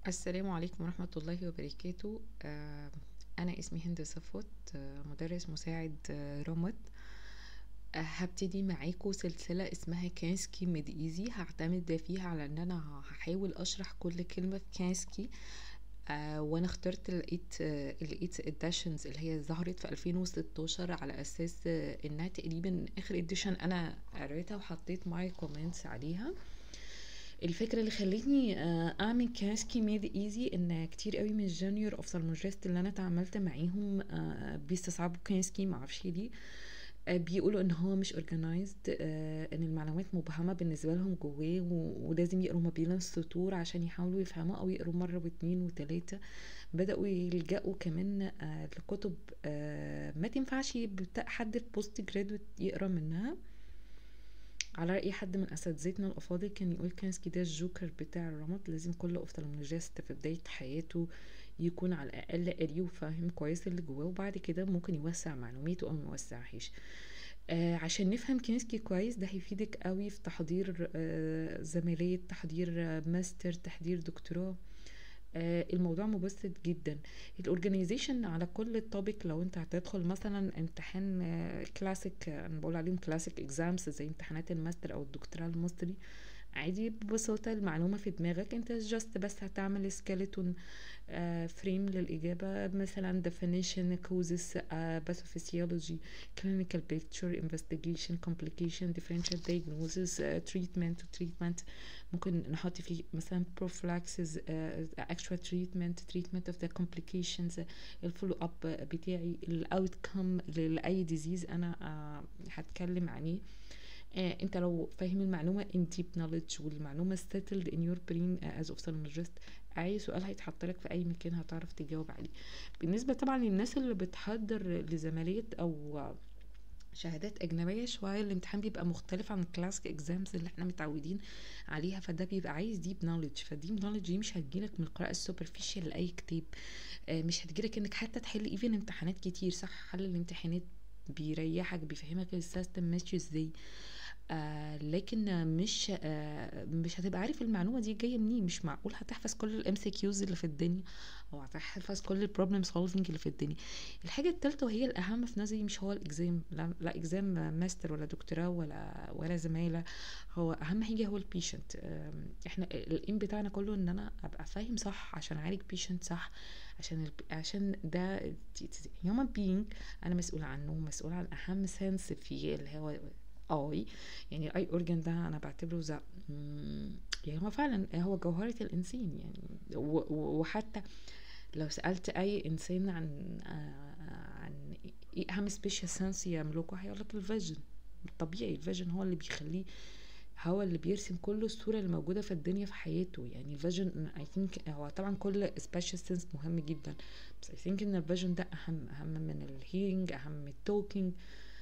السلام عليكم ورحمة الله وبركاته آه، أنا اسمي هند صفوت آه، مدرس مساعد آه، رمد آه، هبتدي معاكم سلسلة اسمها كانسكي ميد ايزي هعتمد فيها على ان انا هحاول اشرح كل كلمة في كانسكي آه وانا اخترت لقيت آه لقيت اديشنز اللي هي ظهرت في 2016 على اساس آه انها تقريبا اخر اديشن انا قريتها وحطيت معايا كومنتس عليها الفكرة اللي خلتني آه، اعمل كاسكي ميد ايزي ان كتير قوي من الجونيور اوفثالمولوجيست اللي انا اتعاملت معاهم آه، بيستصعبوا كاسكي معرفش ليه آه، بيقولوا ان هو مش اورجنايزد ان المعلومات مبهمه بالنسبه لهم جواه و- ولازم يقروا ما بين السطور عشان يحاولوا يفهموا او يقروا مره واتنين وتلاته بداوا يلجأوا كمان آه، لكتب آه، ما تنفعش بتا- حد في بوست جرادويت يقرا منها على رأي حد من أساتذتنا الأفاضل كان يقول كانسكي ده الجوكر بتاع الرمد لازم كل أوفثالمولوجيست في بداية حياته يكون على الأقل قاري وفاهم كويس اللي جواه وبعد كده ممكن يوسع معلوماته أو موسعهاش آه عشان نفهم كينسكي كويس ده هيفيدك قوي في تحضير آه زمالية تحضير آه ماستر تحضير دكتوراه آه الموضوع مبسط جدا الاورجانيزيشن على كل توبيك لو انت هتدخل مثلا امتحان كلاسيك انا بقول عليهم كلاسيك اكزامز زي امتحانات الماستر او الدكتوراه المصري عادي ببساطة المعلومة في دماغك انت جاست بس هتعمل سكيلتون فريم للإجابة مثلا definition causes uh, pathophysiology clinical picture investigation complication differential diagnosis uh, treatment treatment ممكن نحط فيه مثلا prophylaxis uh, actual treatment treatment of the complications الفولو اب بتاعي الاوتكم لاي ديزيز انا uh, هتكلم عليه آه انت لو فاهم المعلومه in deep knowledge والمعلومه settled in your brain as ophthalmologist اي سؤال هيتحط لك في اي مكان هتعرف تجاوب عليه بالنسبه طبعا للناس اللي بتحضر لزماليه او شهادات أجنبية شوية الامتحان بيبقى مختلف عن الكلاسيك اكزامز اللي احنا متعودين عليها فده بيبقى عايز ديب نوليدج فالديب نوليدج دي مش هتجيلك من القراءة السوبرفيشال لأي كتاب آه مش هتجيلك انك حتى تحل ايفن امتحانات كتير صح حل الامتحانات بيريحك بيفهمك السيستم ماشي ازاي آه لكن مش آه مش هتبقى عارف المعلومه دي جايه منين مش معقول هتحفظ كل الام سي كيوز اللي في الدنيا او هتحفظ كل البروبلم سولفنج اللي في الدنيا الحاجه الثالثه وهي الاهم في نظري مش هو الاكزام لا, لا اكزام ماستر ولا دكتوراه ولا ولا زماله هو اهم حاجه هو البيشنت آه احنا الايم بتاعنا كله ان انا ابقى فاهم صح عشان اعالج بيشنت صح عشان الب... عشان ده هيومن بينج انا مسؤول عنه مسؤول عن اهم سنس فيه اللي هو اي يعني الاي اورجان ده انا بعتبره زي يعني هو فعلا هو جوهرة الانسان يعني وحتى لو سألت اي انسان عن عن ايه اهم سبيشال سنس يملكه هيقول لك الفيجن طبيعي الفيجن هو اللي بيخليه هو اللي بيرسم كل الصوره اللي موجوده في الدنيا في حياته يعني الفيجن اي ثينك هو طبعا كل سبيشال سنس مهم جدا بس اي ثينك ان الفيجن ده اهم اهم من الهيرنج اهم من التوكينج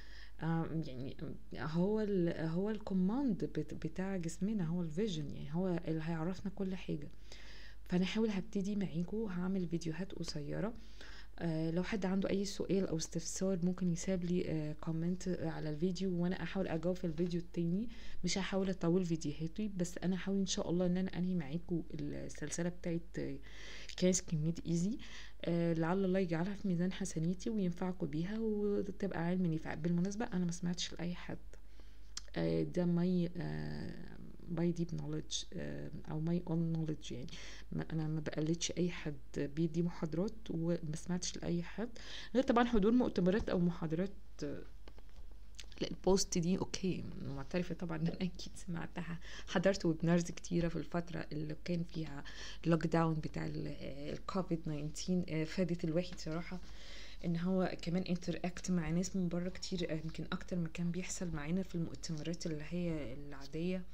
يعني هو ال هو الكوماند بتاع جسمنا هو الفيجن يعني هو اللي هيعرفنا كل حاجه فانا هحاول هبتدي معاكم هعمل فيديوهات قصيره آه لو حد عنده اي سؤال او استفسار ممكن يساب لي آه كومنت على الفيديو وانا احاول اجاوب في الفيديو التاني مش هحاول اطول فيديوهاتي بس انا هحاول ان شاء الله ان انا انهي معاكم السلسله بتاعت آه كاس كمية ايزي آه لعل الله يجعلها في ميزان حسناتي وينفعكم بيها وتبقى علم نفع بالمناسبة انا ما سمعتش لأي حد آه ده ماي باي ديب نوليدج او ماي اون نوليدج يعني ما انا ما بقلدش اي حد بيدي محاضرات وما سمعتش لاي حد غير طبعا حضور مؤتمرات او محاضرات آه لا البوست دي اوكي معترفة طبعا ان انا اكيد سمعتها حضرت ويبنارز كتيرة في الفترة اللي كان فيها لوك داون بتاع الكوفيد 19 فادت الواحد صراحة ان هو كمان انتراكت مع ناس من بره كتير يمكن اكتر ما كان بيحصل معانا في المؤتمرات اللي هي العادية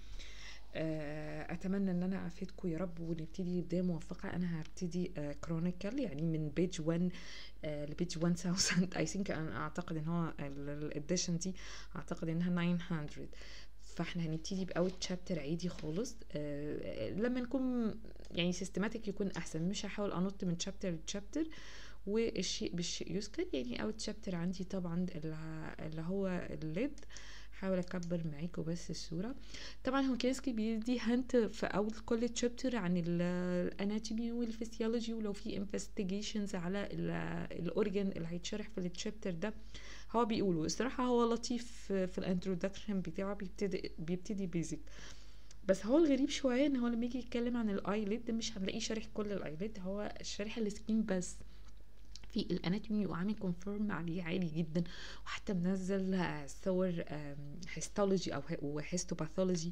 اتمنى ان انا افيدكم يا رب ونبتدي بدايه موفقه انا هبتدي كرونيكال يعني من بيج 1 لبيج 1000 اي ثينك انا اعتقد ان هو الاديشن دي اعتقد انها 900 فاحنا هنبتدي باول تشابتر عادي خالص آه لما نكون يعني سيستماتيك يكون احسن مش هحاول انط من تشابتر لتشابتر والشيء بالشيء يذكر يعني اول تشابتر عندي طبعا اللي هو الليد حاول اكبر معاكم بس الصورة طبعا هو كينسكي بيدي هنت في اول كل تشابتر عن الاناتومي والفسيولوجي ولو في انفستيجيشنز على الاورجن اللي هيتشرح في التشابتر ده هو بيقوله الصراحة هو لطيف في الانترودكشن بتاعه بيبتدي بيبتدي بيزك بس هو الغريب شوية ان هو لما يجي يتكلم عن الايليد مش هنلاقيه شارح كل الايليد هو شارح السكين بس في الاناتومي وعامل كونفيرم عليه عالي جدا وحتى منزل صور هيستولوجي او وهيستوباثولوجي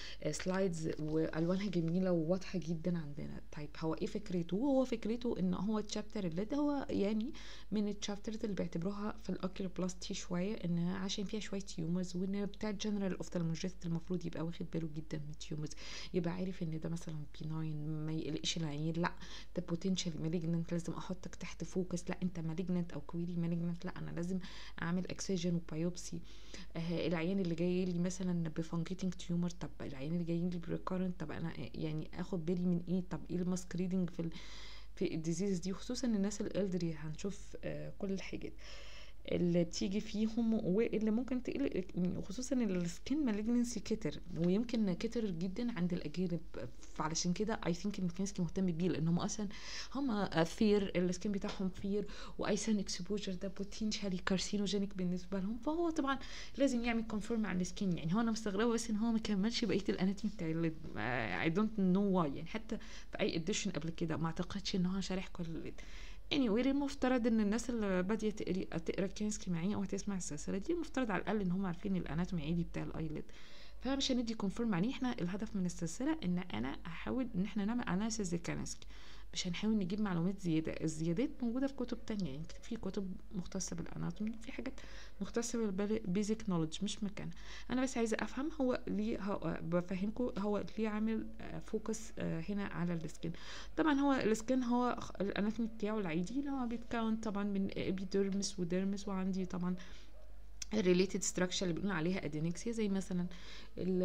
سلايدز والوانها جميله وواضحه جدا عندنا طيب هو ايه فكرته هو فكرته ان هو الشابتر اللي ده هو يعني من الشابترز اللي بيعتبروها في الاوكيولوبلاستي شويه ان عشان فيها شويه تيومرز وان بتاع الجنرال اوفتالمولوجيست المفروض يبقى واخد باله جدا من التيومرز يبقى عارف ان ده مثلا بيناين ما يقلقش العين لا ده بوتنشال مالجننت لازم احطك تحت فوكس لا انت مالجننت او كويري مالجننت لا انا لازم اعمل اكسجن وبايوبسي آه العيان اللي جاي لي مثلا بفانجيتنج تيومر طب العيان اللي جايين لي بريكارنت طب انا يعني اخد بالي من ايه طب ايه الماسك ريدنج في ال في الديزيز دي خصوصا الناس الالدري هنشوف آه كل الحاجات اللي بتيجي فيهم واللي ممكن تقلق خصوصا السكين مالجنسي كتر ويمكن كتر جدا عند الاجانب فعلشان كده اي ثينك ان كينسكي مهتم بيه لان هم اصلا هم فير السكين بتاعهم فير وايسن اكسبوجر ده بوتنشالي كارسينوجينيك بالنسبه لهم فهو طبعا لازم يعمل كونفيرم على السكين يعني هو انا مستغربه بس ان هو ما كملش بقيه الاناتومي بتاع اي دونت نو واي يعني حتى في اي اديشن قبل كده ما اعتقدش ان هو شارح كل anyway المفترض ان الناس اللي باديه تقري تقرا كينسكي معايا او هتسمع السلسله دي المفترض على الاقل ان هم عارفين الاناتومي عادي بتاع الايلid فمش هندي كونفيرم عليه احنا الهدف من السلسله ان انا احاول ان احنا نعمل اناليسيس لكينسكي مش هنحاول نجيب معلومات زيادة الزيادات موجودة في كتب تانية يعني في كتب مختصة بالاناتومي في حاجات مختصة بالبيزك نولج مش مكان انا بس عايزة افهم هو ليه هو بفهمكم هو ليه عامل فوكس هنا على السكين طبعا هو السكين هو الاناتومي بتاعه العادي اللي هو بيتكون طبعا من ابيديرمس وديرمس وعندي طبعا الريليتد ستراكشر اللي بنقول عليها ادينكسيا زي مثلا ال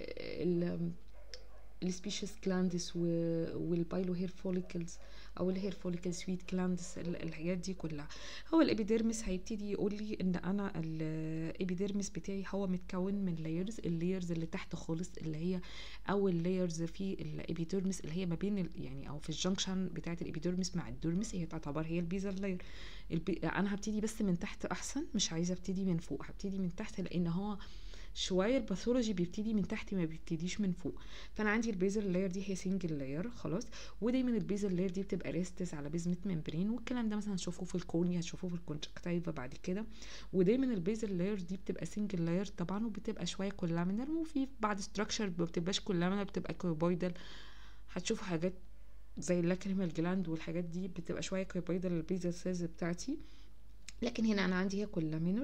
ال السبيشيس جلاندس والبايلو هير فوليكلز او الهير فوليكل سويت جلاندس الحاجات دي كلها هو الابيديرمس هيبتدي يقول لي ان انا الابيديرمس بتاعي هو متكون من لايرز اللايرز اللي تحت خالص اللي هي اول لايرز في الابيديرمس اللي هي ما بين يعني او في الجنكشن بتاعه الابيديرمس مع الديرمس هي تعتبر هي البيزل لاير البي... انا هبتدي بس من تحت احسن مش عايزه ابتدي من فوق هبتدي من تحت لان هو شويه الباثولوجي بيبتدي من تحت ما بيبتديش من فوق فانا عندي البيزل لاير دي هي سنجل لاير خلاص ودايما البيزل لاير دي بتبقى ريستس على بيزمنت ممبرين والكلام ده مثلا هتشوفوه في الكورنيا هتشوفوه في الكونجكتيفا بعد كده ودايما البيزل لاير دي بتبقى سنجل لاير طبعا وبتبقى شويه كولامينر وفي بعض ستراكشر ما بتبقاش كولامينر بتبقى كوبويدال هتشوفوا حاجات زي اللاكريمال جلاند والحاجات دي بتبقى شويه كوبويدال البيزل سيلز بتاعتي لكن هنا انا عندي هي كولامينر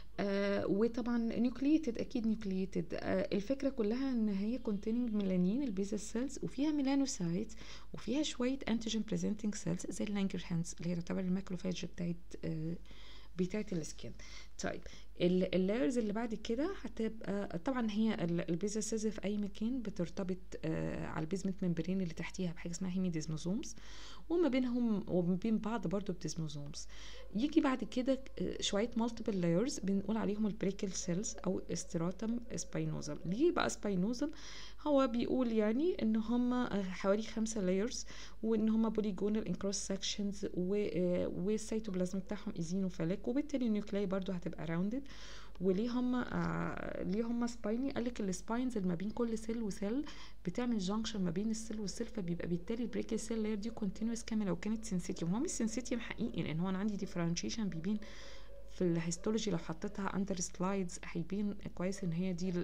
آه وطبعا نيوكليتد اكيد نيوكليتد آه الفكره كلها ان هي كونتيننج ميلانين البيزل سيلز وفيها ميلانوسايتس وفيها شويه انتيجين بريزنتنج سيلز زي اللانجرهانز اللي هي تعتبر الماكروفاج بتاعت آه بتاعت السكين طيب اللايرز اللي بعد كده هتبقى طبعا هي البيزل سيلز في اي مكان بترتبط آه على البيزمنت ممبرين اللي تحتيها بحاجه اسمها هيميديزموزومز وما بينهم وما بين بعض برضو بديزموزومز يجي بعد كده شويه مالتيبل لايرز بنقول عليهم البريكل سيلز او استراتم سباينوزم ليه بقى سباينوزم هو بيقول يعني ان هم حوالي خمسة لايرز وان هم بوليجونال انكروس سكشنز والسيتوبلازم بتاعهم ايزينوفاليك وبالتالي النيوكلاي برضو هتبقى راوندد وليه هم آه ليه هم سبايني قال لك السباينز اللي ما بين كل سيل وسيل بتعمل جانكشن ما بين السيل والسيل فبيبقى بالتالي البريكل سيل لاير دي كونتينوس كامله لو كانت سنسيتيف هو مش سنسيتيف حقيقي لان هو انا عندي ديفرنشيشن بيبين في الهيستولوجي لو حطيتها اندر سلايدز هيبين كويس ان هي دي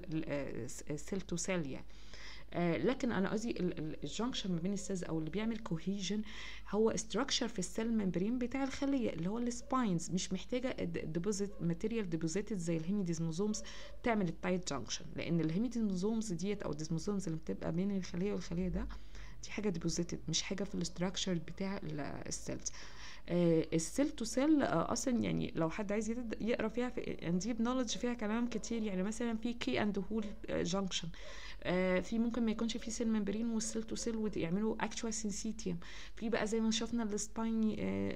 سيل تو سيل يعني آه لكن انا قصدي الجنكشن ما بين السيلز او اللي بيعمل كوهيجن هو استراكشر في السيل ممبرين بتاع الخليه اللي هو السباينز مش محتاجه ديبوزيت ماتيريال ديبوزيتد زي الهيميديزموزومز تعمل التايت جنكشن لان الهيميديزموزومز ديت او الديزموزومز اللي بتبقى بين الخليه والخليه ده دي حاجه ديبوزيتد مش حاجه في الاستراكشر بتاع السيلز آه السيل تو سيل آه اصلا يعني لو حد عايز يقرا فيها في انديب نولج فيها كلام كتير يعني مثلا في كي اند هول جانكشن آه في ممكن ما يكونش في سيل ممبرين والسيل تو سيل ويعملوا اكتوال سينسيتيوم في بقى زي ما شفنا السبايني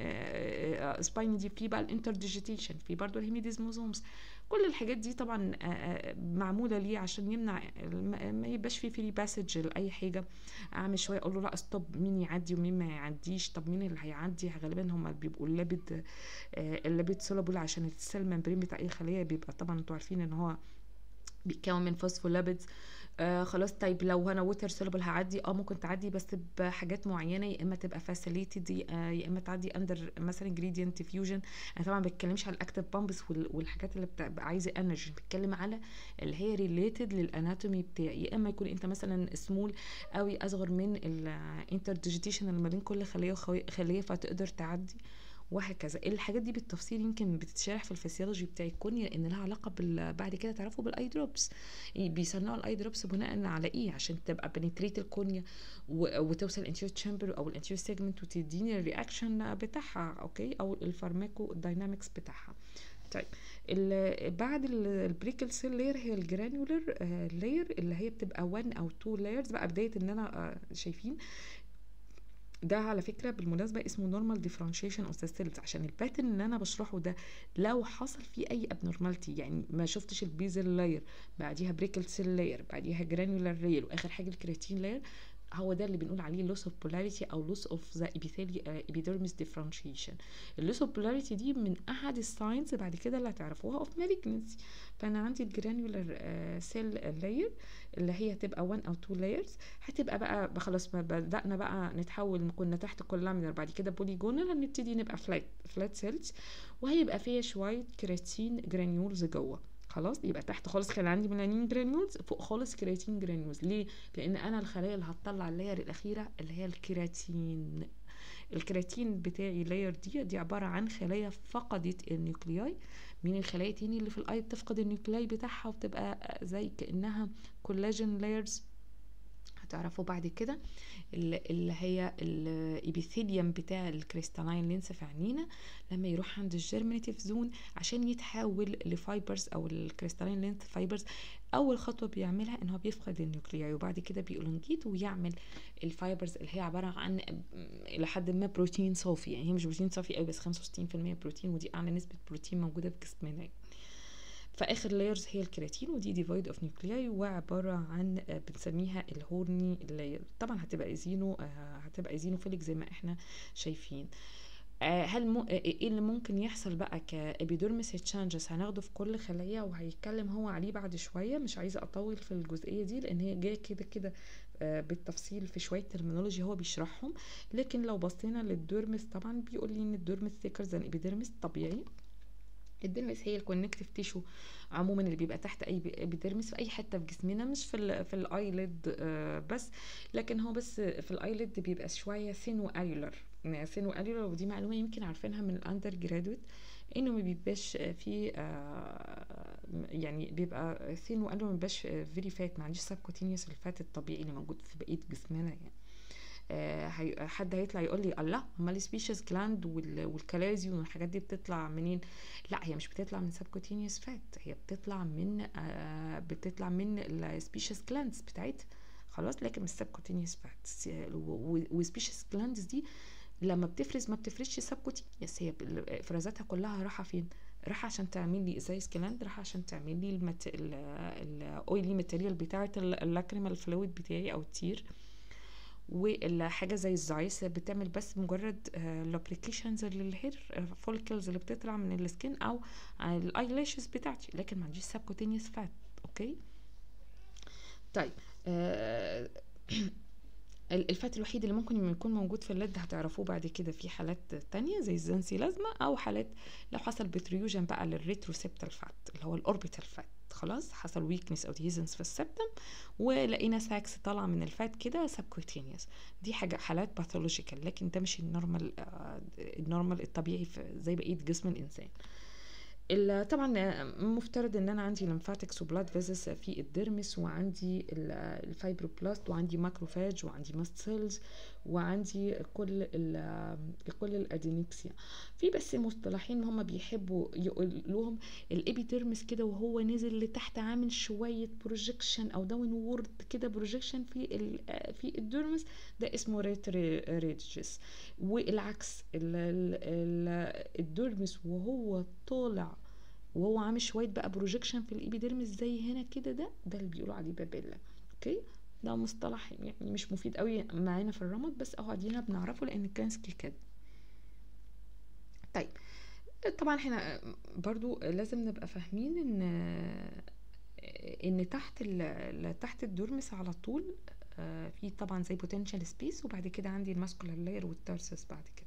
آه سبايني دي في بقى الانتر ديجيتيشن في برضه الهيميديزموزومز كل الحاجات دي طبعا معموله ليه عشان يمنع ما يبقاش في فري باسج لاي حاجه اعمل شويه اقول له لا ستوب مين يعدي ومين ما يعديش طب مين اللي هيعدي غالبا هم بيبقوا اللابد اللابد سولابل عشان السيل ممبرين بتاع اي خليه بيبقى طبعا انتوا عارفين ان هو بيتكون من فوسفولابيدز آه خلاص طيب لو انا ووتر سولبل هعدي اه ممكن تعدي بس بحاجات معينه يا اما تبقى فاسيليتد آه يا اما تعدي اندر مثلا جريدينت فيوجن انا طبعا ما بتكلمش على الاكتف بامبس والحاجات اللي بتبقى عايزه انرجي بتكلم على اللي هي ريليتد للاناتومي بتاعي يا اما يكون انت مثلا سمول قوي اصغر من الانتر ديجيتيشن اللي ما بين كل خليه وخليه فتقدر تعدي وهكذا الحاجات دي بالتفصيل يمكن بتتشرح في الفسيولوجي بتاع الكونيا لان لها علاقه بال... بعد كده تعرفوا بالاي دروبس بيصنعوا الاي دروبس بناء على ايه عشان تبقى بنتريت الكونيا و... وتوصل الانتيريور تشامبر او الانتيريور سيجمنت وتديني الرياكشن بتاعها اوكي او الفارماكو داينامكس بتاعها طيب بعد البريكل سيل لاير هي الجرانيولر لاير اللي هي بتبقى 1 او 2 لايرز بقى بدايه ان انا شايفين ده على فكره بالمناسبه اسمه نورمال ديفرنشيشن اوف سيلز عشان الباترن اللي انا بشرحه ده لو حصل فيه اي ابنورمالتي يعني ما شفتش البيزل لاير بعديها بريكل سيل لاير بعديها جرانيولار لاير واخر حاجه الكرياتين لاير هو ده اللي بنقول عليه loss of polarity او loss of the epidermis differentiation اللوس اوف polarity دي من احد الساينز بعد كده اللي هتعرفوها اوف malignancy فانا عندي الجرانيولار سيل لاير اللي هي هتبقى 1 او 2 لايرز هتبقى بقى خلاص بدانا بقى نتحول كنا تحت كولامينر بعد كده بوليجونال هنبتدي نبقى فلات فلات سيلز وهيبقى فيها شويه كرياتين جرانيولز جوه خلاص يبقى تحت خالص كان عندي ميلانين جرانيولز فوق خالص كرياتين جرانيولز ليه لان انا الخلايا اللي هتطلع اللاير الاخيره اللي هي الكيراتين الكرياتين بتاعي لاير دي دي عباره عن خلايا فقدت النيوكلياي من الخلايا تاني اللي في الاي بتفقد النيوكلياي بتاعها وبتبقى زي كانها كولاجين لايرز هتعرفوا بعد كده اللي هي الابيثيليوم بتاع الكريستالاين لينس في عينينا لما يروح عند الجيرمينيتيف زون عشان يتحول لفايبرز او الكريستالاين لينس فايبرز اول خطوه بيعملها ان هو بيفقد النيوكلياي وبعد كده بيولونجيت ويعمل الفايبرز اللي هي عباره عن الى حد ما بروتين صافي يعني هي مش بروتين صافي قوي بس 65% بروتين ودي اعلى نسبه بروتين موجوده في جسمنا فاخر لايرز هي الكرياتين ودي ديفايد اوف نيوكلياي وعباره عن بنسميها الهورني لاير طبعا هتبقى ايزينو هتبقى ايزينوفيليك زي ما احنا شايفين هل م... ايه اللي ممكن يحصل بقى كابيدورمس تشانجز هناخده في كل خليه وهيتكلم هو عليه بعد شويه مش عايزه اطول في الجزئيه دي لان هي جايه كده كده بالتفصيل في شويه ترمينولوجي هو بيشرحهم لكن لو بصينا للديرمس طبعا بيقول لي ان الديرمس ثيكر ذان ابيديرمس طبيعي الديرمس هي الكونكتيف تيشو عموما اللي بيبقى تحت اي ابيديرمس في اي حته في جسمنا مش في ال في الايليد بس لكن هو بس في الايليد بيبقى شويه ثينو اليولر ثينو اليولر ودي معلومه يمكن عارفينها من الاندر جرادويت انه ما بيبقاش في يعني بيبقى ثينو اليولر ما بيبقاش فيري فات ما عنديش سبكوتينيوس الفات الطبيعي اللي موجود في بقيه جسمنا يعني آه حد هيطلع يقول لي الله امال السبيشيز جلاند والكالازيوم والحاجات دي بتطلع منين لا هي مش بتطلع من سبكوتينيوس فات هي بتطلع من آه بتطلع من السبيشيز جلاندز بتاعتها خلاص لكن مش سبكوتينيوس فات والسبيشيز جلاندز دي لما بتفرز ما بتفرزش سبكوتينيوس هي افرازاتها كلها رايحه فين راح عشان تعمل لي ازاي سكلاند راح عشان تعمل لي المت... الاويلي ماتيريال بتاعه اللاكريمال فلويد بتاعي او التير والحاجه زي الزايس بتعمل بس مجرد لوبريكيشنز للهير فولكلز اللي بتطلع من السكين او الايلاشز بتاعتي لكن ما عنديش سبكوتينيوس فات اوكي طيب آه الفات الوحيد اللي ممكن يكون موجود في اللد هتعرفوه بعد كده في حالات تانية زي الزنسيلازما او حالات لو حصل بتريوجن بقى للريتروسبتال فات اللي هو الاوربيتال فات خلاص حصل ويكنس او ديزنس في السبتم ولقينا ساكس طالعه من الفات كده سبكوتينيوس دي حاجه حالات باثولوجيكال لكن ده مش النورمال النورمال الطبيعي في زي بقيه جسم الانسان ال- طبعا آه، مفترض ان انا عندي لمفاتكس وبلاد فيزس في الديرمس وعندي ال- الفايبروبلاست وعندي ماكروفاج وعندي ماست سيلز وعندي كل ال كل الادينكسيا في بس مصطلحين هم بيحبوا يقولوهم الابيديرمس كده وهو نزل لتحت عامل شويه بروجكشن او داون وورد كده بروجكشن في ال- في الديرمس ده اسمه ريتريجس والعكس ال- ال- ال- الديرمس وهو طالع وهو عامل شويه بقى بروجكشن في الابيديرمس زي هنا كده ده ده اللي بيقولوا عليه بابيلا اوكي ده مصطلح يعني مش مفيد قوي معانا في الرمد بس اهو ادينا بنعرفه لان كانسكي كده طيب طبعا احنا برضو لازم نبقى فاهمين ان ان تحت ال تحت الدورمس على طول آه، في طبعا زي بوتنشال سبيس وبعد كده عندي الماسكولار لاير والتارسس بعد كده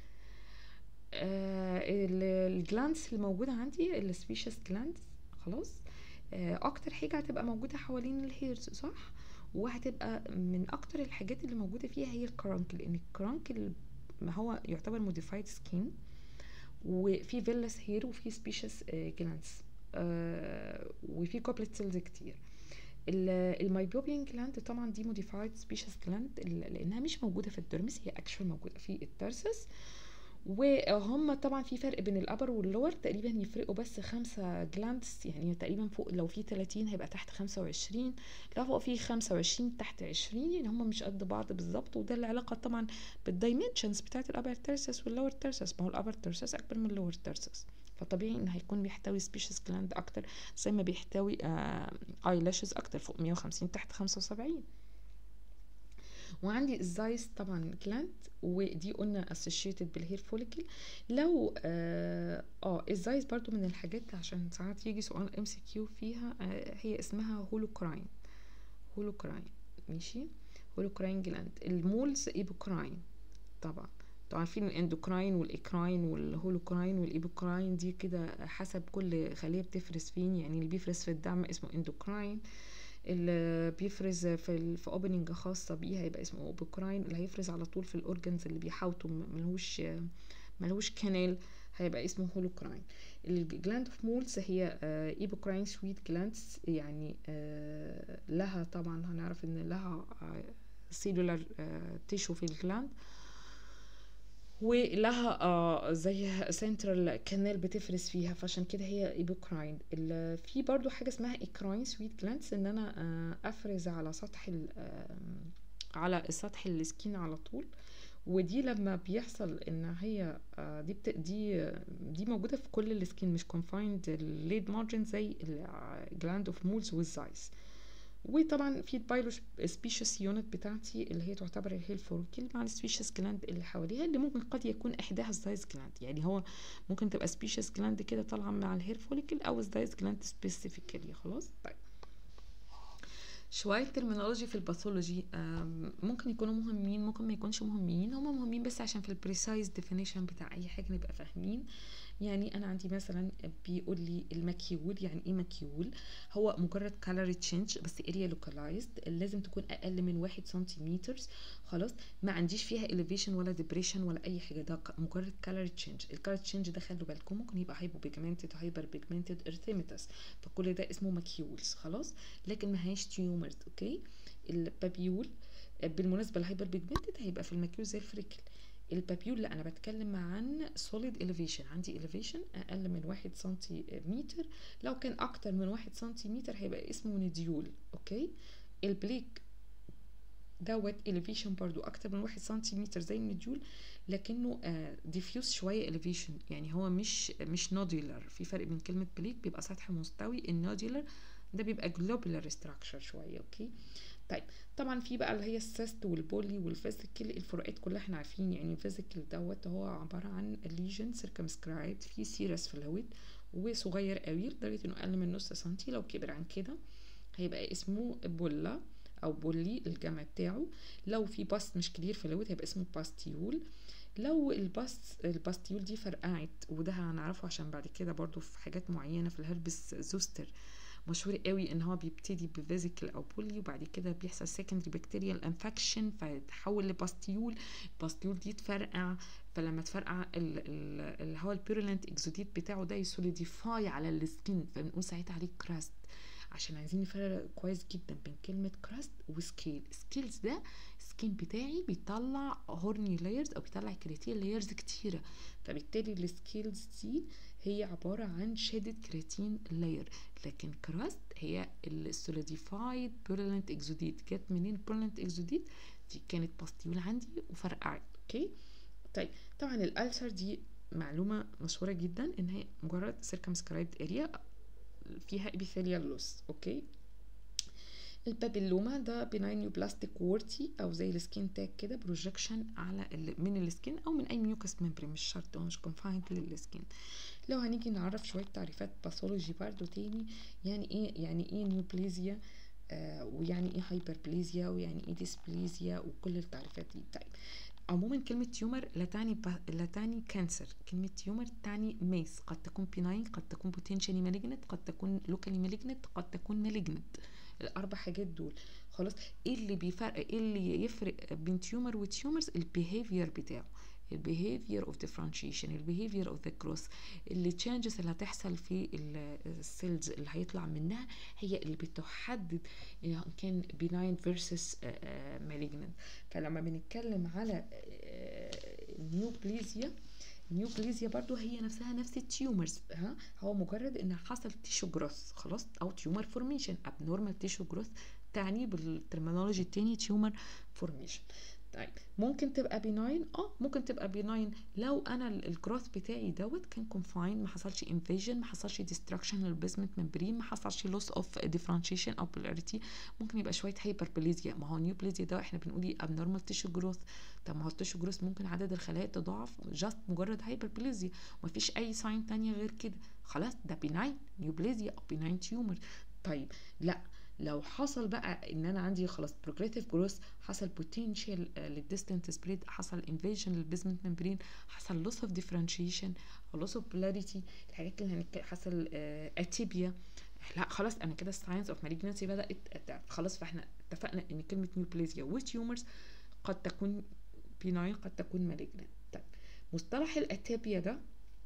آه، ال- الجلاندز اللي موجودة عندي السبيشس جلاندز خلاص آه، اكتر حاجة هتبقى موجودة حوالين الهيرز صح وهتبقى من اكتر الحاجات اللي موجودة فيها هي الكرانكل لان الكرانكل ما هو يعتبر موديفايد سكين وفي فيلس هير وفي سبيشس جلاندز وفي كوبلت سيلز كتير المايبوبيان جلاند طبعا دي موديفايد سبيشس جلاند لانها مش موجوده في الدرمس هي اكشوال موجوده في الترسس وهم طبعا في فرق بين الابر واللور تقريبا يفرقوا بس خمسة جلاندز يعني تقريبا فوق لو في 30 هيبقى تحت 25 لو فوق في 25 تحت 20 يعني هم مش قد بعض بالظبط وده العلاقه طبعا بالدايمنشنز بتاعت الابر ترسس واللور ترسس ما هو الابر ترسس اكبر من اللور ترسس فطبيعي ان هيكون بيحتوي سبيشيس جلاند اكتر زي ما بيحتوي اي لاشز اكتر فوق 150 تحت 75 وعندي الزايس طبعا جلاند ودي قلنا اسوشيتد بالهير فوليكل لو اه آه، الزايس برضو من الحاجات عشان ساعات يجي سؤال ام سي كيو فيها آه هي اسمها هولوكراين هولوكراين ماشي هولوكراين جلاند المولز ايبوكراين طبعا انتوا عارفين الاندوكراين والاكراين والهولوكراين والايبوكراين دي كده حسب كل خليه بتفرز فين يعني اللي بيفرز في الدم اسمه اندوكراين اللي بيفرز في ال... في اوبننج خاصه بيه هيبقى اسمه اوبوكراين اللي هيفرز على طول في الاورجنز اللي بيحاوطوا م- ملهوش ملهوش كانال هيبقى اسمه هولوكراين الجلاند اوف مولز هي ايبوكراين سويت جلاندز يعني آه، لها طبعا هنعرف ان لها سيلولار تيشو في الجلاند ولها آه زي سنترال كانال بتفرز فيها فعشان كده هي ايبوكراين ال- في برضو حاجه اسمها ايكراين سويت جلانس ان انا آه افرز على سطح ال- آم، على سطح السكين على طول ودي لما بيحصل ان هي آه، دي بت... دي دي موجوده في كل السكين مش confined الليد مارجن زي الجلاند اوف مولز والزايس وطبعا في البايلو سبيشيس يونت بتاعتي اللي هي تعتبر الهيل فولكل مع السبيشيس جلاند اللي حواليها اللي ممكن قد يكون احداها الزايز جلاند يعني هو ممكن تبقى سبيشيس جلاند كده طالعه مع الهير فوليكل او الزايز جلاند سبيسيفيكالي خلاص طيب شوية ترمينولوجي في الباثولوجي آم، ممكن يكونوا مهمين ممكن ما يكونش مهمين هما مهمين بس عشان في البريسايز ديفينيشن بتاع اي حاجة نبقى فاهمين يعني انا عندي مثلا بيقول لي المكيول يعني ايه مكيول هو مجرد كالوري تشينج بس اريا لوكالايزد لازم تكون اقل من واحد سنتيمتر خلاص ما عنديش فيها elevation ولا depression ولا اي حاجه ده ك- مجرد كالوري تشينج الكالوري تشينج ده خلوا بالكم ممكن يبقى هايبو بيجمنتد هايبر بيجمنتد ارثيماتس فكل ده اسمه مكيولز خلاص لكن ما هيش تيومرز اوكي البابيول بالمناسبه الهايبر بيجمنتد هيبقى في المكيول زي الفريكل البابيول لا انا بتكلم عن solid elevation عندي elevation اقل من واحد سنتيمتر لو كان اكتر من واحد سنتيمتر هيبقى اسمه نديول اوكي البليك دوت elevation برضو اكتر من واحد سنتيمتر زي النديول لكنه ديفيوز شويه elevation يعني هو مش مش نوديولار في فرق بين كلمه بليك بيبقى سطح مستوي النوديولار ده بيبقى جلوبولار ستراكشر شويه اوكي طيب طبعا في بقى اللي هي السيست والبولي والفيزيكال الفروقات كلها احنا عارفين يعني الفيزيكال دوت هو عباره عن ليجن سيركمسكرايبد في سيرس فلويد وصغير قوي لدرجه انه اقل من نص سنتي لو كبر عن كده هيبقى اسمه بولا او بولي الجمع بتاعه لو في باست مش كبير فلويد هيبقى اسمه باستيول لو الباست الباستيول دي فرقعت وده هنعرفه عشان بعد كده برضو في حاجات معينه في الهربس زوستر مشهور قوي ان هو بيبتدي بفيزيكال او بولي وبعد كده بيحصل سكندري بكتيريال انفكشن فيتحول لباستيول الباستيول دي تفرقع فلما تفرقع ال- ال- اللي هو البيرولنت اكزوديت بتاعه ده يسوليديفاي على السكين فبنقول ساعتها عليه كراست عشان عايزين نفرق كويس جدا بين كلمة كراست وسكيل سكيلز ده السكين بتاعي بيطلع هورني لايرز او بيطلع كرياتين لايرز كتيرة فبالتالي السكيلز دي هي عبارة عن شادد كرياتين لاير لكن كراست هي السوليديفايد بيرولنت اكزوديت جت منين بيرولنت اكزوديت دي كانت باستيول عندي وفرقعت اوكي طيب طبعا الالسر دي معلومة مشهورة جدا ان هي مجرد circumscribed اريا فيها epithelial loss اوكي البابيلوما ده بناين بلاستيك وورتي او زي السكين تاج كده بروجكشن على ال من السكين او من اي ميوكس ممبرين مش شرط هو مش كونفايند للسكين لو هنيجي نعرف شويه تعريفات باثولوجي برضو تاني يعني ايه يعني ايه نيوبليزيا آه ويعني ايه هايبربليزيا ويعني ايه ديسبليزيا وكل التعريفات دي طيب عموما كلمة تيومر لا تعني ب... لا تعني كانسر كلمة تيومر تعني ميس قد تكون بيناين قد تكون بوتنشالي مالجنت قد تكون لوكالي مالجنت قد تكون مالجنت الاربع حاجات دول خلاص ايه اللي بيفرق ايه اللي يفرق بين تيومر وتيومرز البيهيفير بتاعه البيهيفير اوف differentiation البيهيفير اوف ذا جروث اللي تشينجز اللي هتحصل في السيلز اللي هيطلع منها هي اللي بتحدد ان كان بيناين فيرسس مالجنت فلما بنتكلم على نيوبليزيا نيوبليزيا برضو هي نفسها نفس التيومرز ها هو مجرد ان حصل تيشو جروث خلاص او تيومر فورميشن ابنورمال تيشو جروث تعني بالترمينولوجي التاني تيومر فورميشن طيب ممكن تبقى بيناين اه ممكن تبقى بيناين لو انا الجروث بتاعي دوت كان كونفاين ما حصلش انفيجن ما حصلش ديستراكشن للبيزمنت ممبرين ما حصلش لوس اوف ديفرنشيشن او بولاريتي ممكن يبقى شويه هايبربليزيا ما هو نيوبليزيا ده احنا بنقول ايه ابنورمال تيشو جروث طب ما هو التيشو جروث ممكن عدد الخلايا تضاعف جاست مجرد هايبربليزيا ومفيش اي ساين تانية غير كده خلاص ده بيناين نيوبليزيا او بيناين تيومر طيب لا لو حصل بقى ان انا عندي خلاص بروجريتيف جروث حصل بوتنشال للديستنت سبريد حصل انفيجن للبيزمنت ممبرين حصل لوس اوف ديفرنشيشن او لوس اوف بولاريتي الحاجات اللي هنك... حصل اتيبيا لا خلاص انا كده الساينس اوف مالجنسي بدات خلاص فاحنا اتفقنا ان كلمه نيوبليزيا وتيومرز قد تكون بيناين قد تكون مالجنت طيب مصطلح الاتيبيا ده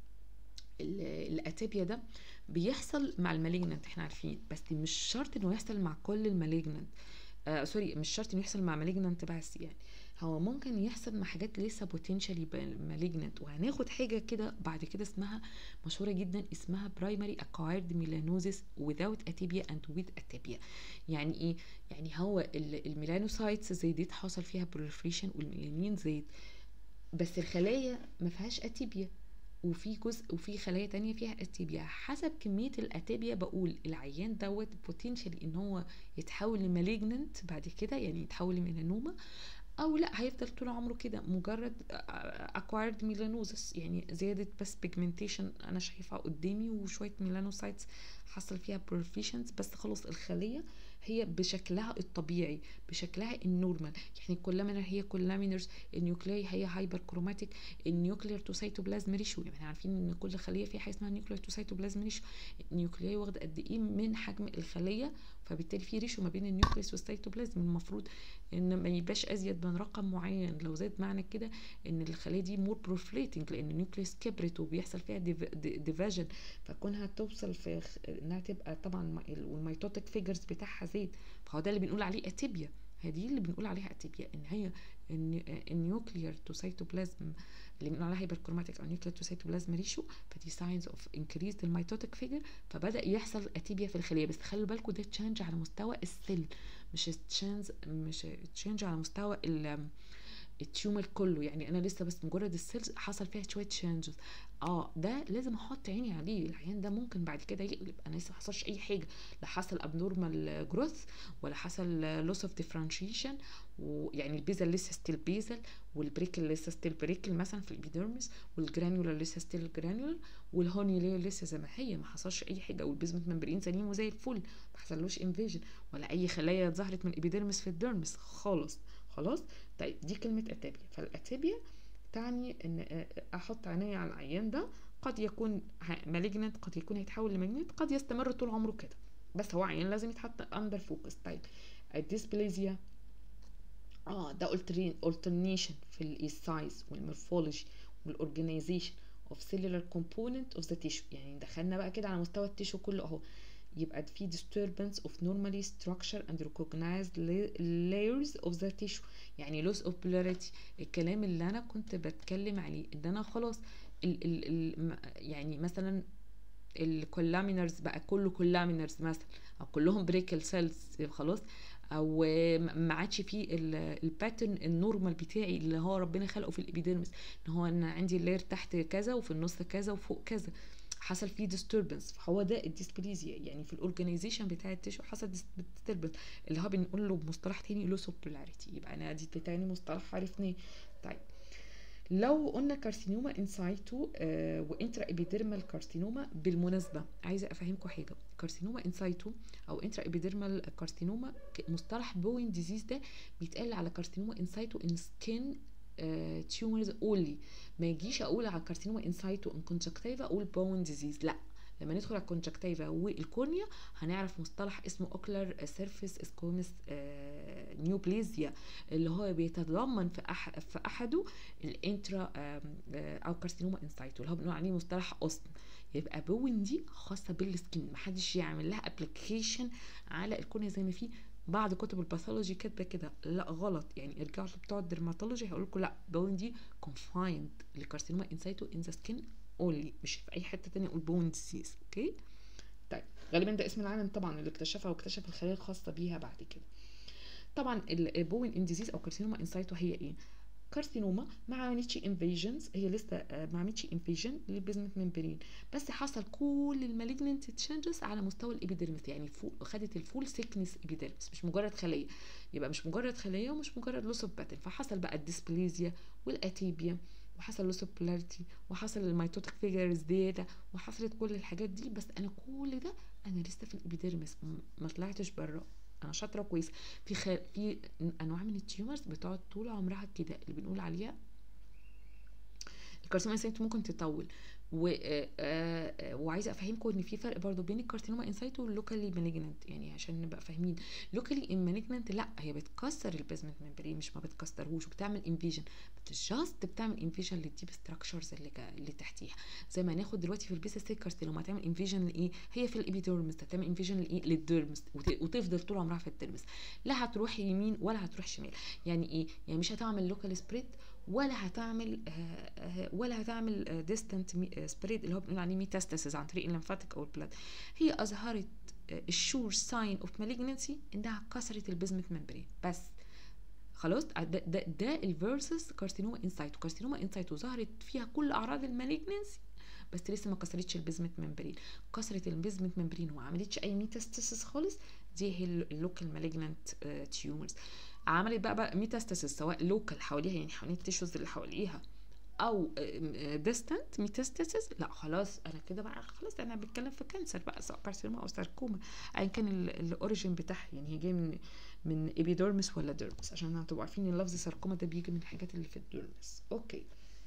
الاتيبيا ده بيحصل مع المالجنت احنا عارفين بس مش شرط انه يحصل مع كل المالجنت آه سوري مش شرط انه يحصل مع مالجنت بس يعني هو ممكن يحصل مع حاجات لسه بوتنشالي مالجنت وهناخد حاجه كده بعد كده اسمها مشهوره جدا اسمها برايمري اكوايرد ميلانوزيس without اتيبيا اند with اتيبيا يعني ايه يعني هو الميلانوسايتس زادت حصل فيها بروليفريشن والميلانين زاد بس الخلايا ما فيهاش اتيبيا وفي جزء وفي خلايا تانية فيها اتيبيا حسب كمية الاتيبيا بقول العيان دوت بوتنشال ان هو يتحول لمالجننت بعد كده يعني يتحول لميلانوما او لا هيفضل طول عمره كده مجرد اكوايرد ميلانوزس يعني زيادة بس بيجمنتيشن انا شايفها قدامي وشوية ميلانوسايتس حصل فيها بروفيشنز بس خلاص الخلية هي بشكلها الطبيعي بشكلها النورمال يعني كولامينر هي كولامينرز النيوكليي هي هايبر كروماتيك النيوكلير تو سيتوبلازم ريشيو يعني عارفين ان كل خليه فيها حاجه اسمها نيوكلير تو سيتوبلازم ريشيو النيوكليي واخد قد ايه من حجم الخليه فبالتالي في ريشيو ما بين النيوكليس والسيتوبلازم المفروض ان ما يبقاش ازيد من رقم معين لو زاد معنى كده ان الخليه دي مور بروفليتنج لان النيوكليس كبرت وبيحصل فيها ديفاجن فكونها توصل في انها تبقى طبعا والميتوتيك فيجرز بتاعها زاد فهو ده اللي بنقول عليه اتيبيا هذه اللي بنقول عليها اتيبيا ان هي النيوكليير تو سيتوبلازم اللي بنقول عليها هايبركروماتيك او نيوكليير تو سيتوبلازم ريشيو فدي ساينز اوف انكريز الميتوتيك فيجر فبدا يحصل اتيبيا في الخليه بس خلوا بالكم ده تشينج على مستوى السيل مش تشينج مش تشينج على مستوى التيومر كله يعني انا لسه بس مجرد السيلز حصل فيها شويه تشينجز اه ده لازم احط عيني عليه العيان ده ممكن بعد كده يقلب انا لسه حصلش اي حاجه لا حصل ابنورمال جروث ولا حصل لوس اوف ديفرنشيشن ويعني البيزل لسه ستيل بيزل والبريكل لسه ستيل بريكل مثلا في الابيديرمس والجرانيولار لسه ستيل جرانيولار والهوني لير لسه زي ما هي ما حصلش اي حاجه والبيزمنت ممبرين سليم وزي الفل ما حصلوش انفيجن ولا اي خلايا ظهرت من الابيديرمس في الديرمس خالص خلاص طيب دي كلمه اتابيا فالاتابيا تعني ان احط عيني على العيان ده قد يكون مالجنت قد يكون هيتحول لمالجنت قد يستمر طول عمره كده بس هو عيان لازم يتحط اندر فوكس طيب الديسبليزيا اه ده alternation في السايز والمورفولوجي والاورجانيزيشن of cellular component of the tissue يعني دخلنا بقى كده على مستوى التيشو كله اهو يبقى في disturbance of normally structure and recognized layers of the tissue يعني loss of polarity الكلام اللي انا كنت بتكلم عليه ان انا خلاص ال ال ال يعني مثلا الكولامينرز بقى كله كولامينرز مثلا او كلهم بريكل سيلز خلاص او ما عادش فيه الباترن النورمال بتاعي اللي هو ربنا خلقه في الابيديرمس ان هو انا عندي اللير تحت كذا وفي النص كذا وفوق كذا حصل فيه disturbance فهو ده الديسبليزيا يعني في الاورجانيزيشن بتاع التشو حصل disturbance اللي هو بنقول له بمصطلح تاني لوس اوف بولاريتي يبقى انا دي تاني مصطلح عرفناه طيب لو قلنا كارسينوما انسايتو آه وانترا ابيديرمال كارسينوما بالمناسبه عايزه افهمكم حاجه كارسينوما انسايتو او انترا ابيديرمال كارسينوما مصطلح بوين ديزيز ده بيتقال على كارسينوما انسايتو ان سكين تيومرز اونلي ما يجيش اقول على كارسينوما انسايتو ان كونجكتيفا اقول بون ديزيز لا لما ندخل على الكونجكتيفا والكورنيا هنعرف مصطلح اسمه اوكلر سيرفيس اسكومس نيوبليزيا اللي هو بيتضمن في أح في احده الانترا او كارسينوما انسايتو اللي هو بنقول عليه مصطلح اوسن يبقى بون دي خاصه بالسكين محدش يعمل لها ابلكيشن على الكورنيا زي ما في بعض كتب الباثولوجي كاتبه كده لا غلط يعني ارجعوا بتوع الدرماتولوجي هيقول لكم لا بون دي كونفايند لكارسينوما انسايتو ان ذا سكين اونلي مش في اي حته تانية اقول بون ديزيز اوكي طيب غالبا ده اسم العالم طبعا اللي اكتشفها واكتشف الخلايا الخاصه بيها بعد كده طبعا البون ان ديزيز او كارسينوما انسايتو هي ايه كارسينوما ما عملتش انفيجنز هي لسه ما عملتش انفيجن للبيزمنت ممبرين بس حصل كل المالجننت تشينجز على مستوى الابيديرمس يعني فول خدت الفول سيكنس ابيديرمس مش مجرد خليه يبقى مش مجرد خليه ومش مجرد لوس اوف باتن فحصل بقى الديسبليزيا والاتيبيا وحصل لوس اوف بولاريتي وحصل الميتوتيك فيجرز زياده وحصلت كل الحاجات دي بس انا كل ده انا لسه في الابيديرمس ما طلعتش بره انا شاطره كويس في خ... في انواع من التيومرز بتقعد طول عمرها كده اللي بنقول عليها الكارسينوما انسايتو ممكن تطول و آه وعايزه افهمكم ان في فرق برضو بين الكارسينوما انسايتو واللوكالي مالجننت يعني عشان نبقى فاهمين لوكالي مالجننت لا هي بتكسر البيزمنت ممبرين مش ما بتكسرهوش وبتعمل انفيجن جاست بتعمل انفيجن للديب ستراكشرز اللي اللي تحتيها زي ما هناخد دلوقتي في البيس سيل كارسينوما هتعمل انفيجن لايه هي في الابيديرمس هتعمل انفيجن لايه للديرمس وتفضل طول عمرها في الديرمس لا هتروح يمين ولا هتروح شمال يعني ايه يعني مش هتعمل لوكال سبريد ولا هتعمل ولا هتعمل ديستنت سبريد اللي هو بنقول عليه ميتاستاسيس عن طريق الليمفاتيك او البلاد هي اظهرت الشور ساين اوف مالجنسي انها كسرت البيزمنت ممبرين بس خلاص ده ده, ده الفيرسس كارسينوما انسايتو كارسينوما انسايتو ظهرت فيها كل اعراض المالجنسي بس لسه ما كسرتش البيزمنت ممبرين كسرت البيزمنت ممبرين وما عملتش اي ميتاستاسيس خالص دي هي اللوكال مالجنت تيومرز عملت بقى, بقى ميتاستاسيس سواء لوكال حواليها يعني حوالين التيشوز اللي حواليها او ديستنت ميتاستاسيس لا خلاص انا كده بقى خلاص انا بتكلم في كانسر بقى سواء كارسينوما او ساركوما ايا كان الاوريجين بتاعها يعني هي جايه من من ابيدورمس ولا ديرمس عشان هتبقوا عارفين ان لفظ ساركوما ده بيجي من الحاجات اللي في الديرمس اوكي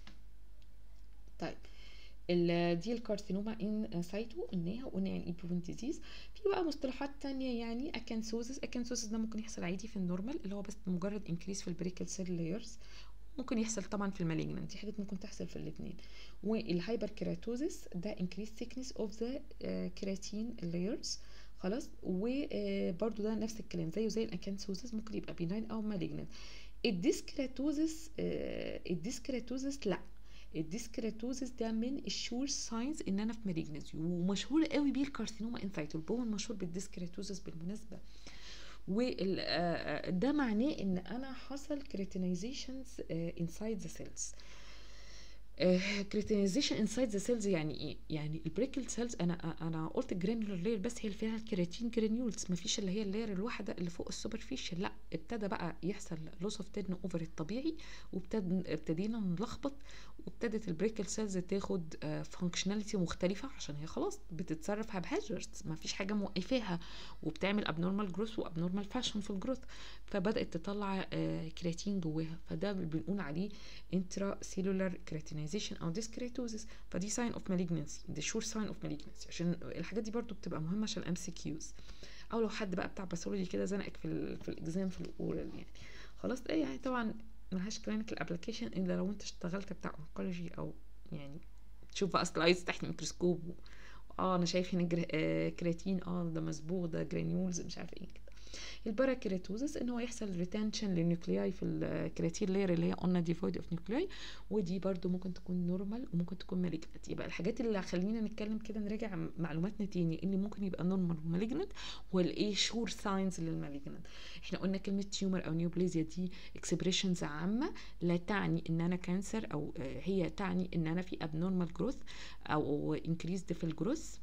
طيب دي الكارسينوما ان سايتو قلناها وقلنا يعني ايه بروفن ديزيز في بقى مصطلحات تانية يعني اكانسوزس اكانسوزس ده ممكن يحصل عادي في النورمال اللي هو بس مجرد انكريس في البريكل سيل لايرز ممكن يحصل طبعا في المالجنان دي حاجات ممكن تحصل في الاثنين والهايبر كيراتوزس ده انكريس ثيكنس اوف ذا كيراتين لايرز خلاص وبرده ده نفس الكلام زيه زي الاكانسوزس ممكن يبقى بيناين او مالجنان الديسكراتوزس الديسكراتوزس لا الديسكراتوزس ده من الشور ساينز ان انا في مالجنسي ومشهور قوي بيه الكارسينوما انسايتو البون مشهور بالديسكراتوزس بالمناسبه وده معناه ان انا حصل كريتينايزيشنز انسايد ذا سيلز كريتينايزيشن انسايد ذا سيلز يعني ايه يعني البريكل سيلز انا انا قلت الجرانيولار لاير بس هي اللي فيها الكيراتين جرانيولز ما فيش اللي هي اللاير الواحده اللي فوق السوبرفيشال لا ابتدى بقى يحصل لوس اوف تيرن اوفر الطبيعي وابتدينا نلخبط وابتدت البريكل سيلز تاخد فانكشناليتي مختلفه عشان هي خلاص بتتصرف بهاجرز ما فيش حاجه موقفاها وبتعمل ابنورمال جروث وابنورمال فاشن في الجروث فبدات تطلع كرياتين جواها فده بنقول عليه انترا سيلولار كرياتينايزيشن او ديسكريتوزيس فدي ساين اوف مالجنسي دي شور ساين اوف مالجنسي عشان الحاجات دي برضو بتبقى مهمه عشان الام سي كيوز او لو حد بقى بتاع باثولوجي كده زنقك في ال في الاكزام في الاورال يعني خلاص ايه يعني طبعا ملهاش كلينيكال ابلكيشن الا لو انت اشتغلت بتاع اونكولوجي او يعني تشوف بقى سلايدز تحت الميكروسكوب و... اه انا شايف هنا جر... آه كرياتين اه ده مسبوغ ده جرانيولز مش عارفه ايه كده الباراكيراتوزس ان هو يحصل ريتنشن للنيوكلياي في الكرياتين لاير اللي هي قلنا ديفويد اوف نيوكلياي ودي برده ممكن تكون نورمال وممكن تكون مالجنت يبقى الحاجات اللي خلينا نتكلم كده نراجع معلوماتنا تاني اللي ممكن يبقى نورمال ومالجنت والايه شور ساينز للمالجنت احنا قلنا كلمه تيومر او نيوبليزيا دي اكسبريشنز عامه لا تعني ان انا كانسر او هي تعني ان انا في ابنورمال جروث او انكريزد في الجروث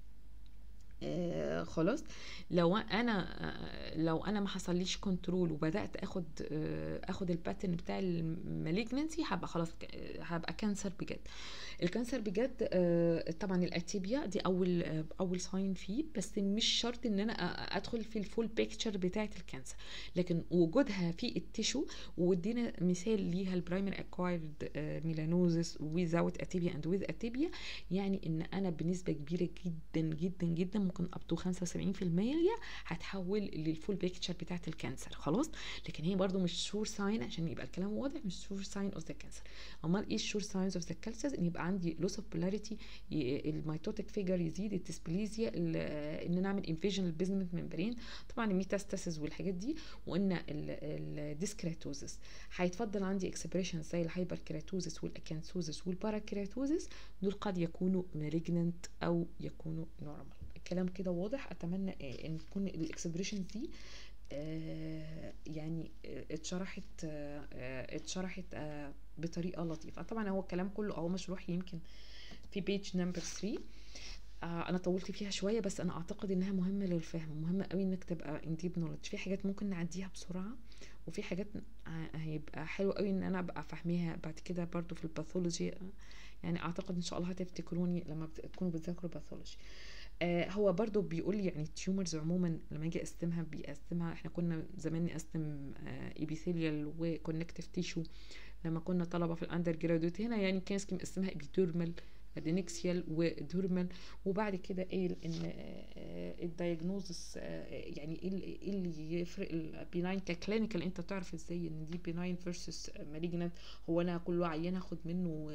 آه خلاص لو انا آه لو انا ما حصليش كنترول وبدات اخد آه اخد الباترن بتاع المالجنسي هبقى خلاص هبقى كانسر بجد الكانسر بجد آه طبعا الاتيبيا دي اول آه اول ساين فيه بس مش شرط ان انا ادخل في الفول بيكتشر بتاعه الكانسر لكن وجودها في التيشو وادينا مثال ليها البرايمري اكوايرد ميلانوزس without اتيبيا اند with اتيبيا يعني ان انا بنسبه كبيره جدا جدا جدا ممكن اب تو 75% هتحول للفول بيكتشر بتاعه الكانسر خلاص لكن هي برضو مش شور ساين عشان يبقى الكلام واضح مش شور ساين اوف ذا كانسر امال ايه الشور ساينز اوف ذا كانسر ان يبقى عندي لوس اوف بولاريتي الميتوتيك فيجر يزيد الديسبليزيا ان انا اعمل انفيجن البيزمنت ممبرين طبعا الميتاستاسيس والحاجات دي وقلنا الديسكريتوزس هيتفضل عندي اكسبريشن زي الهايبر كيراتوزس والاكانثوزس والباراكيراتوزس دول قد يكونوا مالجننت او يكونوا نورمال الكلام كده واضح اتمنى ان تكون الاكسبريشن دي آه يعني اتشرحت آه اتشرحت آه بطريقه لطيفه طبعا هو الكلام كله اهو مشروح يمكن في بيج نمبر 3 انا طولت فيها شويه بس انا اعتقد انها مهمه للفهم مهمه قوي انك تبقى ان ديب نولج في حاجات ممكن نعديها بسرعه وفي حاجات هيبقى حلو قوي ان انا ابقى فاهميها بعد كده برضو في الباثولوجي يعني اعتقد ان شاء الله هتفتكروني لما تكونوا بتذاكروا باثولوجي آه هو برضو بيقول لي يعني التيومرز عموما لما اجي اقسمها بيقسمها احنا كنا زمان نقسم آه ايبيثيليال وكونكتيف تيشو لما كنا طلبه في الاندر جرادويت هنا يعني كان مقسمها ابيديرمال ادينكسيال ودورمال وبعد كده قال ان الدايجنوزس يعني ايه اللي يفرق البيناين ككلينيكال انت تعرف ازاي ان دي بيناين فيرسس مالجنت هو انا كل عيان اخد منه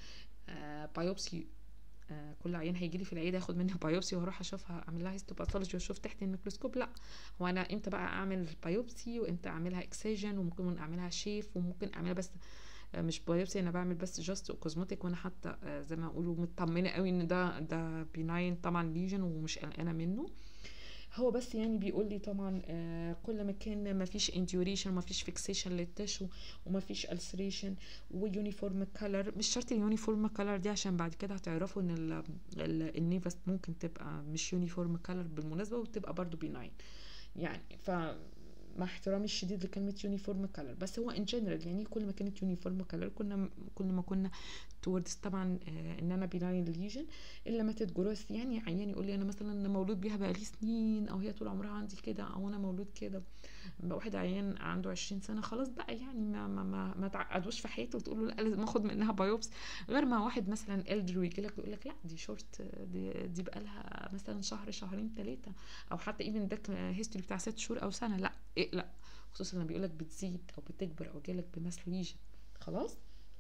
بايوبسي كل عيان هيجي لي في العياده اخد منها بايوبسي واروح اشوفها اعمل لها هيستوباثولوجي واشوف تحت الميكروسكوب لا هو انا امتى بقى اعمل بايوبسي وامتى اعملها اكسجن وممكن اعملها شيف وممكن اعملها بس مش بايوبسي انا بعمل بس جاست كوزموتيك وانا حتى زي ما اقولوا مطمنه قوي ان ده ده بيناين طبعا ليجن ومش قلقانه منه هو بس يعني بيقول لي طبعا آه كل ما كان ما فيش انديوريشن ما فيش فيكسيشن للتشو وما فيش السريشن ويونيفورم كلر مش شرط اليونيفورم كلر دي عشان بعد كده هتعرفوا ان النيفست ممكن تبقى مش يونيفورم كلر بالمناسبه وتبقى برضو بيناين يعني ف مع احترامي الشديد لكلمة يونيفورم كلر بس هو ان جنرال يعني كل ما كانت يونيفورم كلر كنا كل ما كنا توردز طبعا آه ان انا بيناين ليجن الا ما تتجرس يعني عيان يقول لي انا مثلا مولود بيها بقالي سنين او هي طول عمرها عندي كده او انا مولود كده واحد عيان عنده 20 سنه خلاص بقى يعني ما ما ما, ما تعقدوش في حياته وتقول له لا لازم اخد منها بايوبس غير ما واحد مثلا الدر يجي لك يقول لك لا دي شورت دي, دي بقى لها مثلا شهر شهرين ثلاثه او حتى ايفن اداك هيستوري بتاع ست شهور او سنه لا اقلق خصوصا لما بيقول لك بتزيد او بتكبر او جالك بماس ليجن خلاص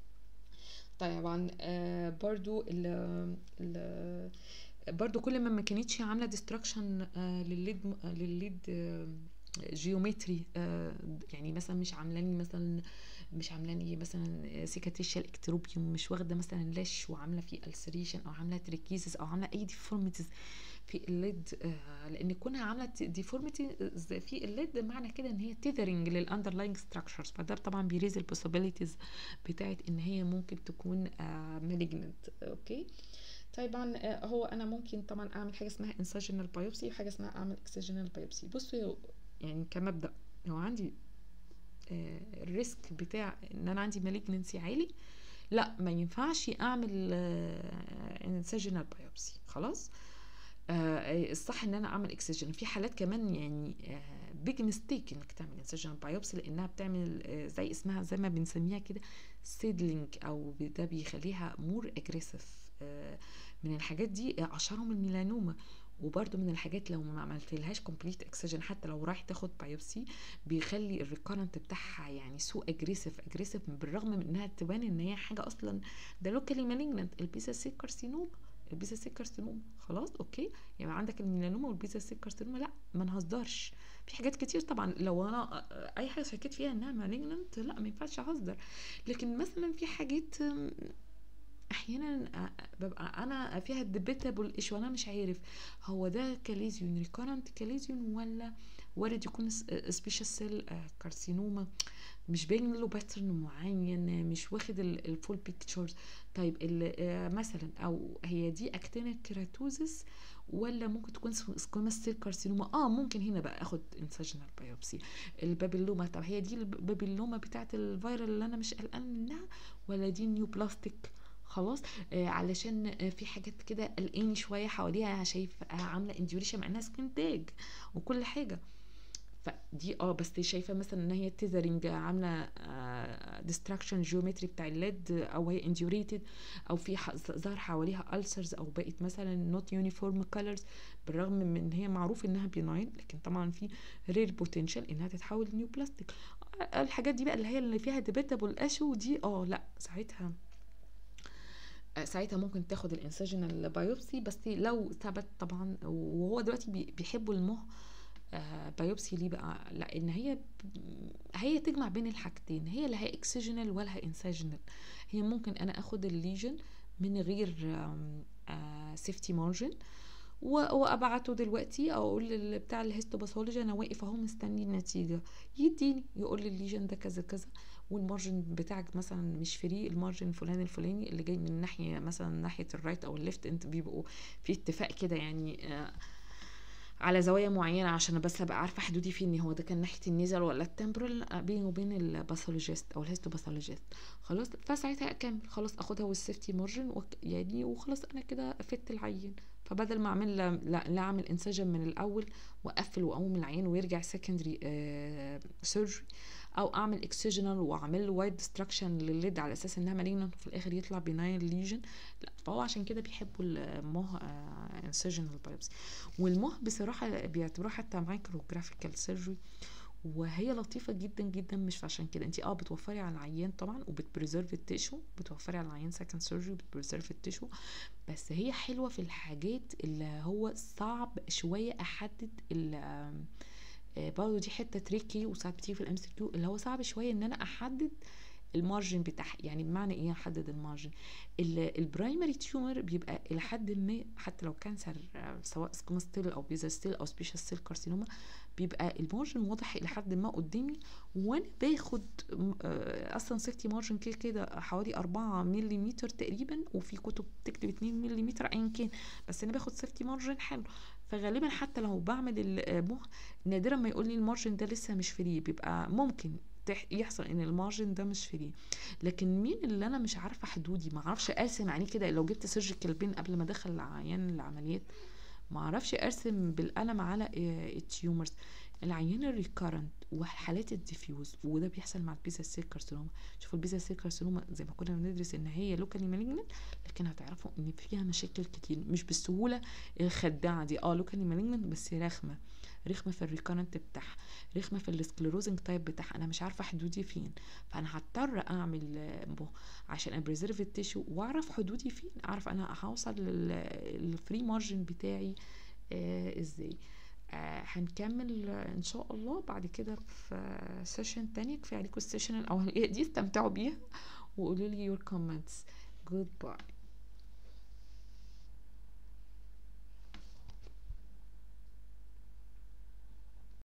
طبعا آه برضو ال ال برضو كل ما ما كانتش عامله ديستراكشن آه للليد آه للليد آه جيومتري آه يعني مثلا مش عاملاني مثلا مش عاملاني مثلا سيكاتريشال اكتروبيوم مش واخده مثلا لاش وعامله فيه السريشن او عامله تريكيزس او عامله اي ديفورميتيز في الليد آه لان كونها عامله ديفورميتي في الليد معنى كده ان هي تيذرنج للاندرلاينج ستراكشرز فده طبعا بيريز البوسيبيليتيز بتاعت ان هي ممكن تكون آه مالجنت اوكي طبعا هو انا ممكن طبعا اعمل حاجه اسمها انسجنال بايوبسي وحاجه اسمها اعمل اكسجنال بايوبسي بصوا يعني كمبدا لو عندي الريسك بتاع ان انا عندي مالجنسي عالي لا ما ينفعش اعمل انسجنال بايوبسي خلاص آه الصح ان انا اعمل اكسجن في حالات كمان يعني آه بيج ميستيك انك تعمل انسجن بايوبسي لانها بتعمل آه زي اسمها زي ما بنسميها كده سيدلينج او ده بيخليها مور اجريسيف آه من الحاجات دي اشهرهم الميلانوما وبرده من الحاجات لو ما عملتلهاش كومبليت اكسجن حتى لو رايح تاخد بايوبسي بيخلي الريكارنت بتاعها يعني سو اجريسيف اجريسيف بالرغم من انها تبان ان هي حاجه اصلا ده لوكالي مالجنت البيزا سيل كارسينوما البيزا سيل كارسينوما خلاص اوكي يعني عندك الميلانوما والبيزا سيل كارسينوما لا ما نهزرش في حاجات كتير طبعا لو انا اي حاجه شكيت فيها انها مالجنت لا ما ينفعش اهزر لكن مثلا في حاجات احيانا ببقى انا فيها ديبيتابل ايش وانا مش عارف هو ده كاليزيون ريكورنت كاليزيون ولا وارد يكون سبيشال سيل كارسينوما مش باين له باترن معين مش واخد الفول بيكتشرز طيب مثلا او هي دي اكتينيك كيراتوزس ولا ممكن تكون سكوماس سيل كارسينوما اه ممكن هنا بقى اخد انسجنال بايوبسي البابيلوما طب هي دي البابيلوما بتاعت الفيرال اللي انا مش قلقان منها ولا دي نيو بلاستيك خلاص آه علشان آه في حاجات كده قلقاني شويه حواليها شايف آه عامله انديوريشن مع انها سكين تاج وكل حاجه فدي اه بس شايفه مثلا ان هي تيزرنج عامله ديستراكشن جيومتري بتاع الليد او هي انديوريتد او في ظهر حواليها السرز او بقت مثلا نوت يونيفورم كولرز بالرغم من ان هي معروف انها بيناين لكن طبعا في رير بوتنشال انها تتحول لنيو بلاستيك الحاجات دي بقى اللي هي اللي فيها ديبيتابل اشو دي اه لا ساعتها ساعتها ممكن تاخد الانسجنال بايوبسي بس لو ثبت طبعا وهو دلوقتي بيحبوا المه بايوبسي ليه بقى لان هي هي تجمع بين الحاجتين هي لا هي اكسجنال ولا هي انسجنال هي ممكن انا اخد الليجن من غير سيفتي مارجن وابعته دلوقتي اقول بتاع الهيستوباثولوجي انا واقف اهو مستني النتيجه يديني يقول لي الليجن ده كذا كذا والمارجن بتاعك مثلا مش فري المارجن الفلاني الفلاني اللي جاي من ناحيه مثلا ناحيه الرايت او الليفت انت بيبقوا في اتفاق كده يعني آه على زوايا معينة عشان بس ابقى عارفة حدودي فين هو ده كان ناحية النيزل ولا التمبرال بيني وبين الباثولوجيست او الهيستوباثولوجيست خلاص فساعتها اكمل خلاص اخدها والسيفتي مارجن وك... يعني وخلاص انا كده فدت العين فبدل ما اعمل لا, لا اعمل انسجن من الاول واقفل واقوم العين ويرجع سكندري آه سيرجري او اعمل اكسجنال واعمل له وايد ديستراكشن للليد على اساس انها مالجنت وفي الاخر يطلع بناين ليجن لا فهو عشان كده بيحبوا المه انسجنال بايبسي والمه بصراحه بيعتبروها حتى مايكروجرافيكال سيرجري وهي لطيفة جدا جدا مش عشان كده انت اه بتوفري على العيان طبعا وبتبريزيرف التيشو بتوفري على العيان سكند سيرجري بتبريزيرف التيشو بس هي حلوة في الحاجات اللي هو صعب شوية احدد برضه دي حته تريكي وساعات بتيجي في الام سي كيو اللي هو صعب شويه ان انا احدد المارجن بتاعها يعني بمعنى ايه احدد المارجن البرايمري تيومر بيبقى الى حد ما حتى لو كانسر سواء سكوما ستيل او بيزا ستيل او سبيشال ستيل كارسينوما بيبقى المارجن واضح الى حد ما قدامي وانا باخد اصلا سيفتي مارجن كده كده حوالي 4 ملم تقريبا وفي كتب بتكتب 2 ملم ايا كان بس انا باخد سيفتي مارجن حلو فغالبا حتى لو بعمل المخ نادرا ما يقول لي المارجن ده لسه مش فري بيبقى ممكن يحصل ان المارجن ده مش فري لكن مين اللي انا مش عارفه حدودي ما اعرفش ارسم عليه كده لو جبت سيرجيكال بين قبل ما ادخل العيان العمليات ما اعرفش ارسم بالقلم على التيومرز العيان الريكارنت وحالات الديفيوز وده بيحصل مع البيزا سيل كارسينوما شوفوا البيزا سيل كارسينوما زي ما كنا بندرس ان هي لوكالي مالجنت لكن هتعرفوا ان فيها مشاكل كتير مش بالسهوله الخداعه دي اه لوكالي مالجنت بس رخمه رخمه في الريكارنت بتاعها رخمه في السكليروزنج تايب بتاعها انا مش عارفه حدودي فين فانا هضطر اعمل عشان ابريزيرف التيشو واعرف حدودي فين اعرف انا هوصل للفري مارجن بتاعي آه ازاي آه هنكمل ان شاء الله بعد كده في سيشن تانية كفايه عليكم السيشن الاولانيه دي استمتعوا بيها وقولوا لي your comments goodbye